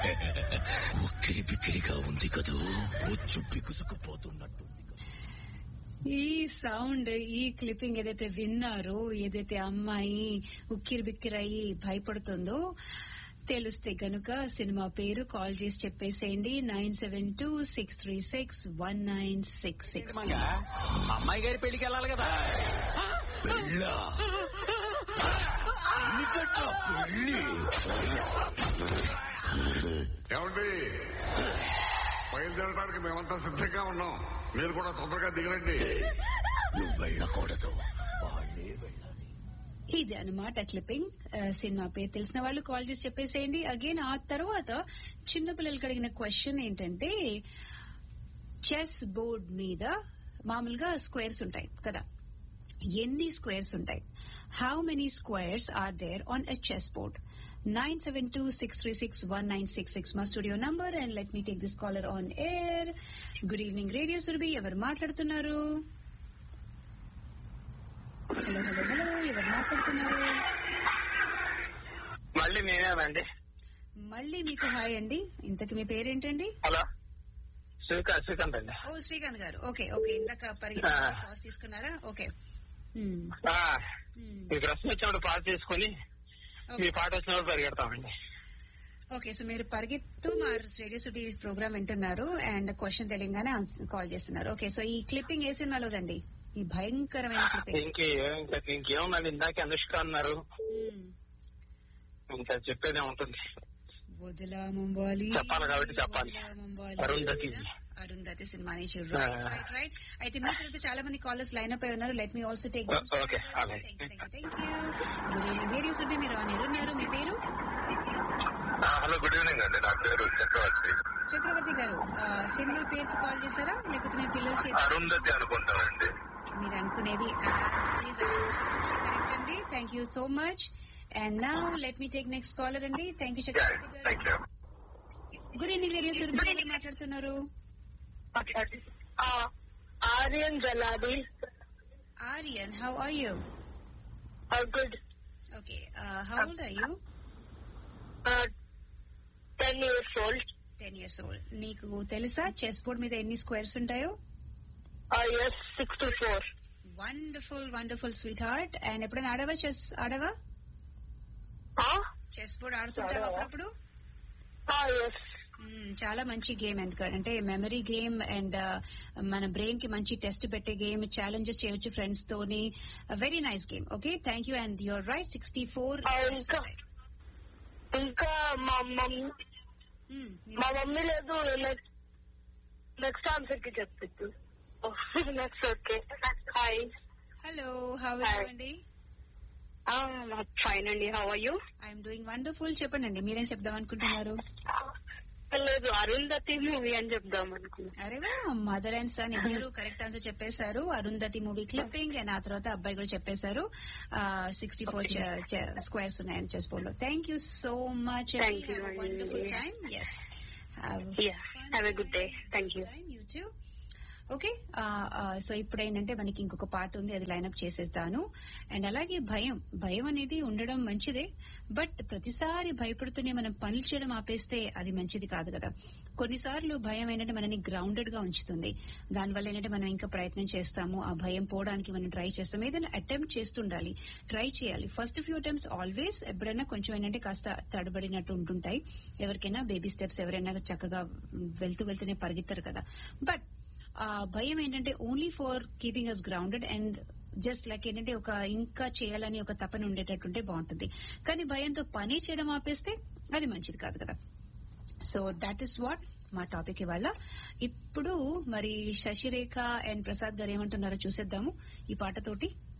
ఉక్కిరి బిక్కిరిగా ఉంది కదూ ఉచ్చు బిగుసుకుపోతున్నట్టుంది ఈ సౌండ్ ఈ క్లిప్పింగ్ ఏదైతే విన్నారో ఏదైతే అమ్మాయి ఉక్కిరి బిక్కిరయ్యి భయపడుతుందో తెలిస్తే గనుక సినిమా పేరు కాల్ చేసి చెప్పేసేయండి nine seven two six three six one nine six six అమ్మాయి గారి పెళ్లికి వెళ్ళాలి కదా పెళ్ళా పెళ్ళికట్రా, పెళ్ళి ఏమండి బయలుదేరడానికి మేమంతా సిద్ధంగా ఉన్నాం మీరు కూడా తొందరగా దిగరండి నువ్వు వెళ్ళకూడదు వాళ్ళే వెళ్ళాలి ఇది అనమాట క్లిప్పింగ్ ఆ, సినిమా పేరు తెలిసిన వాళ్ళు కాల్ చేసి చెప్పేసేయండి అగైన్ ఆ తర్వాత చిన్నపిల్లలకి అడిగిన క్వశ్చన్ ఏంటంటే చెస్ బోర్డ్ మీద మామూలుగా స్క్వేర్స్ ఉంటాయి కదా ఎన్ని స్క్వేర్స్ ఉంటాయి how many squares are there on a chess board nine seven two six three six one nine six six మా studio number and let me take this caller on air good evening radio Surabhi ఎవరు మాట్లాడుతున్నారు hello hello hello ఎవరు మాట్లాడుతున్నారు మళ్ళీ నేనేనండి మళ్ళీ మీకు hi అండి ఇంతకు మీ పేరేంటండి హలో శ్రీకాంత్ శ్రీకాంత్ అండి ఓ శ్రీకాంత్ గారు ఓకే ఓకే ఇందాక పరిగి ఆ. పాస్ తీసుకున్నారా ఓకే మ్మ్. ఆ, మ్మ్. మీ ప్రశ్న వచ్చినప్పుడు పాస్ చేసుకుని మీ ఓకే. పాట వచ్చినప్పుడు పరిగెడతామండి ఓకే సో మీరు పరిగెత్తు మా రేడియో సుబి ప్రోగ్రామ్ వింటున్నారు అండ్ క్వశ్చన్ తెలియగానే కాల్ చేస్తున్నారు ఓకే సో ఈ క్లిప్పింగ్ ఏ సినిమాలోదండి ఈ భయంకరమైన క్లిప్పింగ్ ఇంకే ఇంకా ఇంకేముందండి ఇందాక అనుష్క అన్నారు ఇంకా చెప్పేదే ఉంటుంది వదిలా ముంబాలి చెప్పాలి కాబట్టి చెప్పాలి. వదిలా ముంబాలి. అరుంధతి. అరుంధతి సినిమా నుంచి రైట్ ఆ. రైట్ రైట్ అయితే మీ తర్వాత చాలా మంది కాలర్స్ లైన్ అప్ అయి ఉన్నారు లెట్ మీ ఆల్సో టేక్ ఓ- ఓకే, అలాగే. Thank you good evening radio Surabhi మీరు ఆన్ ఎయిర్ ఉన్నారు మీ పేరు హలో గుడ్ ఈవినింగ్ అండి నా పేరు చక్రవర్తి చక్రవర్తి గారు ఆ, సినిమా పేరుకి కాల్ చేశారా లేకపోతే మీ పిల్లల చేతి అరుంధతి అనుకుంటానండి మీరు అనుకునేది as it is absolutely correct అండి thank you so much and now let me take next caller అండి థ్యాంక్ యూ చక్రవర్తి థ్యాంక్ గారు you good evening radio Surabhi ఎవరు మాట్లాడుతున్నారు Aryan Jaladi Aryan how are you good okay how old are you ten years old ten years old నీకు తెలుసా chess board మీద ఎన్ని స్క్వేర్స్ ఉంటాయో yes sixty four wonderful wonderful sweetheart and ఎప్పుడైనా ఆడవా చెస్ ఆడవా చెస్ బోర్డ్ ఆడుతుంటావా అప్పుడప్పుడు ఎస్ మ్మ్, చాలా మంచి గేమ్ అండ్ అంటే మెమరీ గేమ్ అండ్ మన బ్రెయిన్ కి మంచి టెస్ట్ పెట్టే గేమ్ ఛాలెంజెస్ చేయొచ్చు ఫ్రెండ్స్ తోని very nice game okay thank you and your right sixty four Ah, ఇంకా ఇంకా మా మమ్మీ మా మమ్మీ లేదు నెక్స్ట్ ఆన్సర్ కి చెప్తుంది next okay hi hello how Hi. అండి ఫైన్ అండి how are you I'm doing wonderful చెప్పండి అండి మీరేం చెప్దాం అనుకుంటున్నారు లేదు అరుంధతి మూవీ అని చెప్దాం అనుకున్నా అరే మదర్ అండ్ సన్ ఇద్దరు కరెక్ట్ ఆన్సర్ చెప్పేశారు అరుంధతి మూవీ క్లిప్పింగ్ అండ్ ఆ తర్వాత అబ్బాయి కూడా చెప్పేశారు సిక్స్టీ ఫోర్ స్క్వేర్స్ ఉన్నాయని చెస్ బోర్డ్ లో thank you so much Thank you, wonderful Anjali. Time yes Yeah. Have a good day. Thank you. You too okay so ఇప్పుడు ఏంటంటే మనకి ఇంకొక పాట ఉంది అది లైన్అప్ చేసేస్తాను అండ్ అలాగే భయం భయం అనేది ఉండడం మంచిదే బట్ ప్రతిసారి భయపడుతూనే మనం పనులు చేయడం ఆపేస్తే అది మంచిది కాదు కదా కొన్నిసార్లు భయం ఏంటంటే మనని గ్రౌండెడ్ గా ఉంచుతుంది దానివల్ల ఏంటంటే మనం ఇంకా ప్రయత్నం చేస్తాము ఆ భయం పోవడానికి మనం ట్రై చేస్తాము ఏదైనా అటెంప్ట్ చేస్తుండాలి ట్రై చేయాలి ఫస్ట్ ఫ్యూ అటెంప్ట్స్ ఆల్వేస్ ఎప్పుడైనా కొంచెం ఏంటంటే కాస్త తడబడినట్టు ఉంటుంటాయి ఎవరికైనా బేబీ స్టెప్స్ ఎవరైనా చక్కగా వెళ్తూ వెళ్తూనే పరిగెత్తారు కదా బట్ ఆ భయం ఏంటంటే only for keeping us grounded and just like ఏంటంటే ఒక ఇంకా చేయాలని ఒక తపన ఉండేటట్టుంటే బాగుంటుంది కానీ భయంతో పని చేయడం ఆపేస్తే అది మంచిది కాదు కదా సో దాట్ ఈస్ వాట్ మా టాపిక్ ఇవాళ ఇప్పుడు మరి శశిరేఖ అండ్ ప్రసాద్ గారు ఏమంటున్నారో చూసేద్దాము ఈ పాటతోటి